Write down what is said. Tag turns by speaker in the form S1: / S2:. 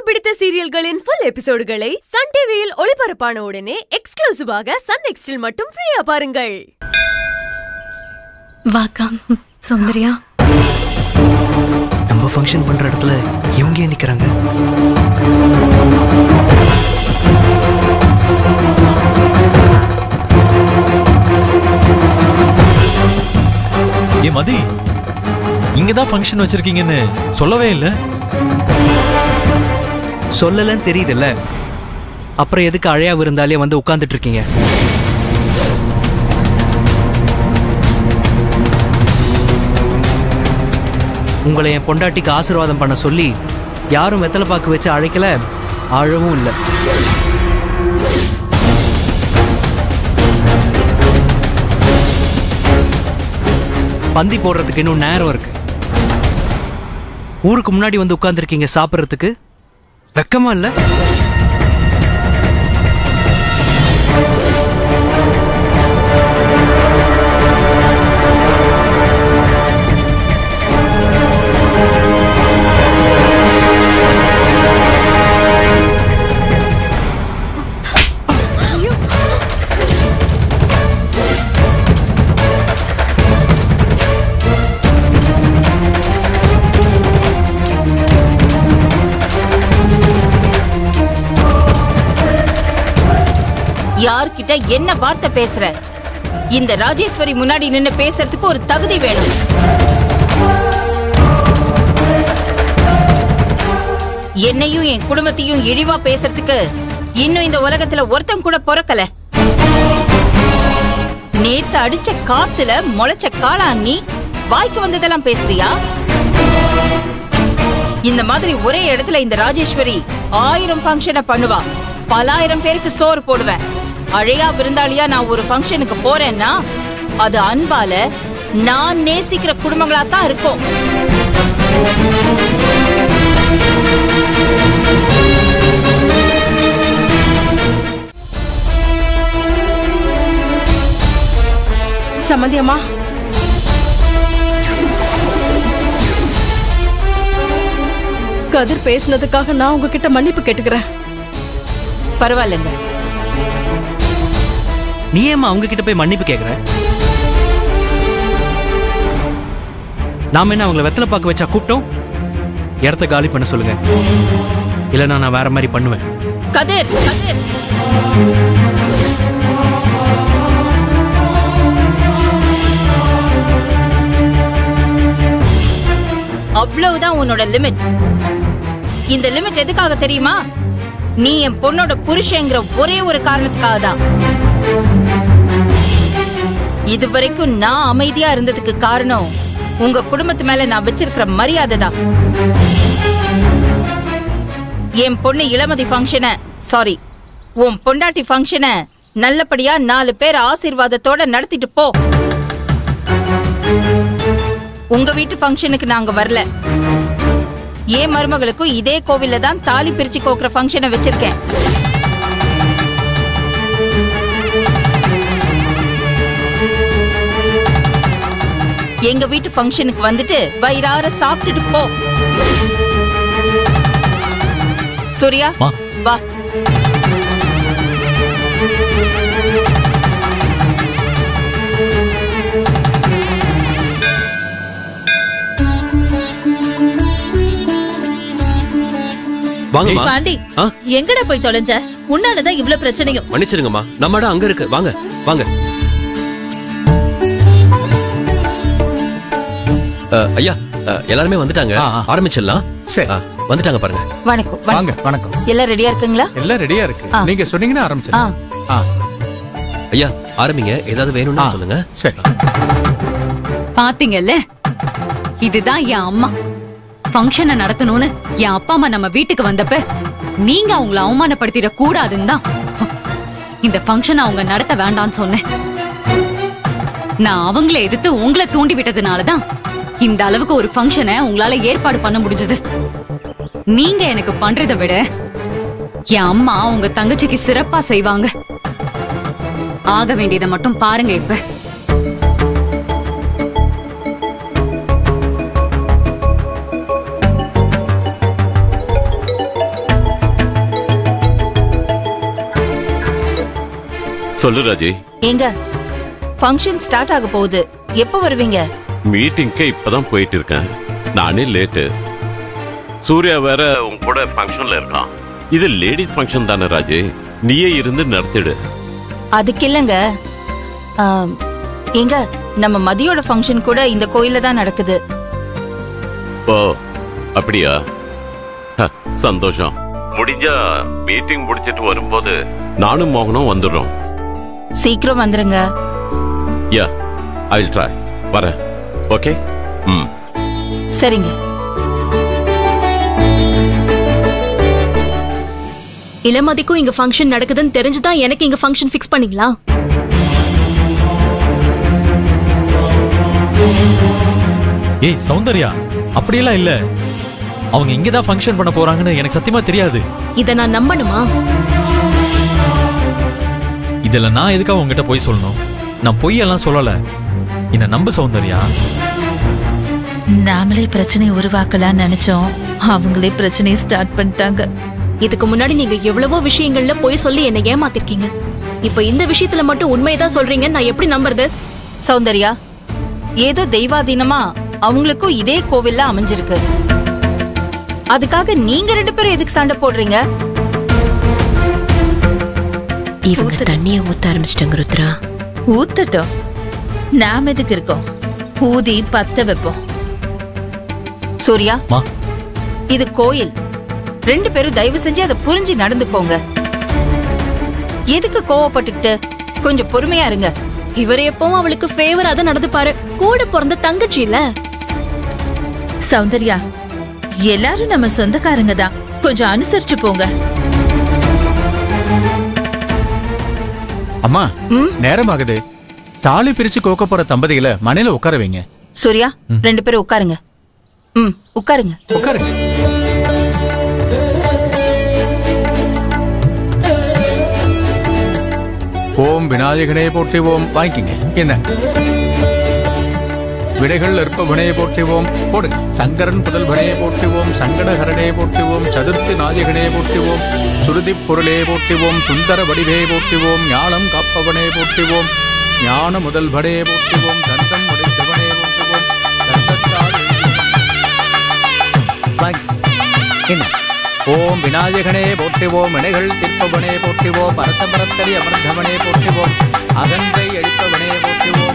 S1: பிடித்த சீரியல்களின் full எபிசோடுகளை Sun டிவியில் ஒளிபரப்பான உடனே எக்ஸ்க்ளூசிவாக சன் நெக்ஸ்டில் மட்டும் ஃப்ரீயா பாருங்கள்
S2: வாக்கா சௌந்தர்யா
S3: நம்ம ஃபங்க்ஷன் பண்ற இடத்துல இவங்க ஏன் நிக்கிறாங்க
S4: ஏ மதி இங்க தான் ஃபங்க்ஷன் வச்சிருக்கீங்கன்னு சொல்லவே இல்ல
S3: சொல்லலன்னு தெரியுதுல்ல அப்புறம் எதுக்கு அழையா விருந்தாலே வந்து உட்கார்ந்துட்டு இருக்கீங்க உங்களை என் பொண்டாட்டிக்கு ஆசீர்வாதம் பண்ண சொல்லி யாரும் வெத்தலை பாக்கு வச்சு அழைக்கல அழவும் இல்லை பந்தி போடுறதுக்கு இன்னும் நேரம் இருக்கு ஊருக்கு முன்னாடி வந்து உட்கார்ந்துருக்கீங்க சாப்பிட்றதுக்கு வெக்கமா இல்லை
S5: யார்கிட்ட என்ன வார்த்தை பேசுற இந்த ராஜேஸ்வரி முன்னாடி நின்னு பேசுறதுக்கு ஒரு தகுதி வேணும் என்னையும் என் குடும்பத்தையும் இழிவா பேசுறதுக்கு இன்னும் இந்த உலகத்துல ஒருத்தன் கூட பிறக்கல நேத்து அடிச்ச காத்துல முளைச்ச காளான் நீ வாய்க்கு வந்ததெல்லாம் பேசுறியா இந்த மாதிரி ஒரே இடத்துல இந்த ராஜேஸ்வரி ஆயிரம் ஃபங்க்ஷனை பண்ணுவா பலாயிரம் பேருக்கு சோறு போடுவேன் அழையா விருந்தாளியா நான் ஒரு ஃபங்க்ஷனுக்கு போறேன்னா அது அன்பால நான் நேசிக்கிற குடும்பங்களா தான் இருக்கும்
S6: சம்மந்தி அம்மா கதிர் பேசினதுக்காக நான் உங்ககிட்ட மன்னிப்பு கேட்டுக்கிறேன்
S5: பரவாயில்லைங்க
S3: நீ ஏம்மா அவங்க கிட்ட போய் மன்னிப்பு கேக்குற நாம என்ன அவங்கள வெத்தலை பாக்க வச்சா கூப்பிட்டோம் இடத்த காலி பண்ண சொல்லுங்க இல்லைன்னா நான் வேற மாதிரி பண்ணுவேன்
S5: கதிர் கதிர் அவ்வளவுதான் உன்னோட லிமிட் இந்த லிமிட் எதுக்காக தெரியுமா நீ என் பொண்ணோட புருஷங்கிற ஒரே ஒரு காரணத்துக்காக தான் இதுவரைக்கும் நான் அமைதியா இருந்ததுக்கு காரணம் உங்க குடும்பத்து மேல நான் வச்சிருக்கிற மரியாதை தான் என் பொண்ணு இளமதி ஃபங்க்ஷனை சாரி உன் பொண்டாட்டி ஃபங்க்ஷனை நல்லபடியா நாலு பேர் ஆசீர்வாதத்தோட நடத்திட்டு போ உங்க வீட்டு ஃபங்க்ஷனுக்கு நாங்க வரல ஏன் மருமகளுக்கும் இதே கோவில்ல தான் தாலி பிரிச்சு கோக்குற ஃபங்க்ஷனை வச்சிருக்கேன் எங்க வீட்டு ஃபங்க்ஷனுக்கு வந்துட்டு வயிறார சாப்பிட்டுட்டு போ சூர்யா
S4: மா.
S5: வா
S7: வாங்கம்மா
S8: பாண்டி
S7: ஆ?
S8: எங்கடா போய் தொலைஞ்ச உன்னாலதான் இவ்ளோ பிரச்சனையும்
S7: மன்னிச்சிருங்கம்மா நம்ம இடம் அங்க இருக்கு வாங்க வாங்க அ, ஐயா அ, எல்லாருமே வந்துட்டாங்க
S9: ஆ, ஆ.
S7: ஆரம்பிச்சிடலாம்
S9: சரி.
S7: ஆ, வந்துட்டாங்க பாருங்க
S5: வணக்கம்
S9: வாங்க
S5: வணக்கம்
S9: வணக்கம்
S5: எல்லாம் ரெடியா இருக்குங்களா
S9: எல்லாம் ரெடியா இருக்கு
S5: ஆ.
S9: நீங்க சொன்னீங்கன்னா
S5: ஆ
S9: ஆரம்பிச்சிடலாம் ஆ
S7: ஐயா ஆரம்பிங்க ஏதாவது வேணும்னா
S9: ஆ.
S7: சொல்லுங்க
S9: சரி
S2: பாத்தீங்கல்ல இதுதான் என் அம்மா ஃபங்க்ஷனை நடத்தணும்னு என் அப்பா அம்மா நம்ம வீட்டுக்கு வந்தப்ப நீங்க அவங்கள அவமானப்படுத்திட கூடாதுன்னு தான் இந்த ஃபங்க்ஷன் அவங்க நடத்த வேண்டாம்னு சொன்னேன் நான் அவங்கள எதிர்த்து உங்களை தூண்டி விட்டதுனால தான் இந்த அளவுக்கு ஒரு ஃபங்க்ஷனை உங்களால ஏற்பாடு பண்ண முடிஞ்சது நீங்க எனக்கு பண்றதை விட என் அம்மா உங்க தங்கச்சிக்கு சிறப்பா செய்வாங்க ஆக வேண்டியதை மட்டும் பாருங்க இப்ப
S9: சொல்லு ராஜி
S5: ஏங்க ஃபங்க்ஷன் ஸ்டார்ட் ஆக போகுது எப்போ வருவீங்க
S9: மீட்டிங்க்கு இப்பதான் போயிட்டு இருக்கேன் நானே லேட்டு சூர்யா வேற உன் கூட ஃபங்க்ஷன்ல இருக்கான் இது லேடிஸ் ஃபங்க்ஷன் தானே ராஜி நீயே இருந்து நடத்திடு
S5: அதுக்கு இல்லைங்க ஆம், ஏங்க நம்ம மதியோட ஃபங்க்ஷன் கூட இந்த கோயில்ல தான் நடக்குது
S9: ஓ அப்படியா ஹ, சந்தோஷம் முடிஞ்சா மீட்டிங் முடிச்சிட்டு வரும்போது நானும் மோகனும் வந்துடுறோம்
S5: சீக்கிரம் வந்துருங்க
S9: யா ஐ வில் ட்ரை வரேன் ஓகே ம்
S5: சரிங்க
S10: இளமதிக்கும் இங்க ஃபங்க்ஷன் நடக்குதுன்னு தெரிஞ்சுதான் எனக்கு இங்க ஃபங்க்ஷன் ஃபிக்ஸ் பண்ணீங்களா
S4: ஏய் சௌந்தர்யா அப்படியெல்லாம் இல்ல அவங்க இங்க தான் ஃபங்க்ஷன் பண்ண போறாங்கன்னு எனக்கு சத்தியமா தெரியாது
S10: இத நான் நம்பணுமா
S4: இதுல நான் எதுக்காக உங்ககிட்ட போய் சொல்லணும் நான் பொய்யெல்லாம் சொல்லல என்ன நம்பு சௌந்தர்யா
S8: நாமளே பிரச்சனை உருவாக்கலாம்னு நினைச்சோம் அவங்களே பிரச்சனையை ஸ்டார்ட் பண்ணிட்டாங்க
S10: இதுக்கு முன்னாடி நீங்க எவ்வளவோ விஷயங்கள்ல போய் சொல்லி என்னை ஏமாத்திருக்கீங்க இப்ப இந்த விஷயத்துல மட்டும் உண்மையதான் சொல்றீங்கன்னு நான் எப்படி நம்புறது
S5: சௌந்தர்யா ஏதோ தெய்வாதீனமா அவங்களுக்கும் இதே கோவில்ல அமைஞ்சிருக்கு அதுக்காக நீங்க ரெண்டு பேரும் எதுக்கு சண்டை போடுறீங்க
S11: இவங்க தண்ணிய ஊத்த ஆரம்பிச்சிட்டாங்க ருத்ரா
S8: ஊத்தட்டும் நாம எதுக்கு இருக்கோம் ஊதி பத்த வைப்போம்
S5: சூர்யா
S4: மா
S5: இது கோயில் ரெண்டு பேரும் தயவு செஞ்சு அதை புரிஞ்சு நடந்துக்கோங்க எதுக்கு கோவப்பட்டுக்கிட்டு கொஞ்சம் பொறுமையா இருங்க
S10: இவர் எப்பவும் அவளுக்கு ஃபேவரா தான் நடந்துப்பாரு கூட பிறந்த தங்கச்சி இல்ல
S8: சௌந்தர்யா எல்லாரும் நம்ம சொந்தக்காரங்க தான் கொஞ்சம் அனுசரிச்சு போங்க
S12: அம்மா நேரமாகுது தாலி பிரிச்சு கோக்க போற தம்பதிகளை மனையில உட்கார வைங்க
S5: சூர்யா ரெண்டு பேரும் உட்காருங்க ம் உட்காருங்க
S12: உட்காருங்க ஓம் விநாயகனே போற்றிவோம் வாங்கிக்கங்க என்ன விடைகள் அற்பவனையை போற்றிவோம் போடுங்க சங்கரன் புதல்வனையை போற்றிவோம் சங்கடஹரனே போற்றிவோம் சதுர்த்தி நாயகனே போற்றிவோம் சுருதி பொருளே போற்றிவோம் சுந்தர வடிவே போற்றிவோம் ஞானம் காப்பவனே போற்றிவோம் ஞான முதல்வனே போற்றிவோம் தந்தம் உடைத்தவனே போற்றுவோம் தந்தத்தால் வாங்கி. என்ன ஓம் விநாயகனே போற்றிவோம் இணைகள் திற்பவனே போற்றிவோம் அரசமரத்தடி அமர்ந்தவனே போற்றிவோம் அகந்தை அழிப்பவனே போற்றிவோம்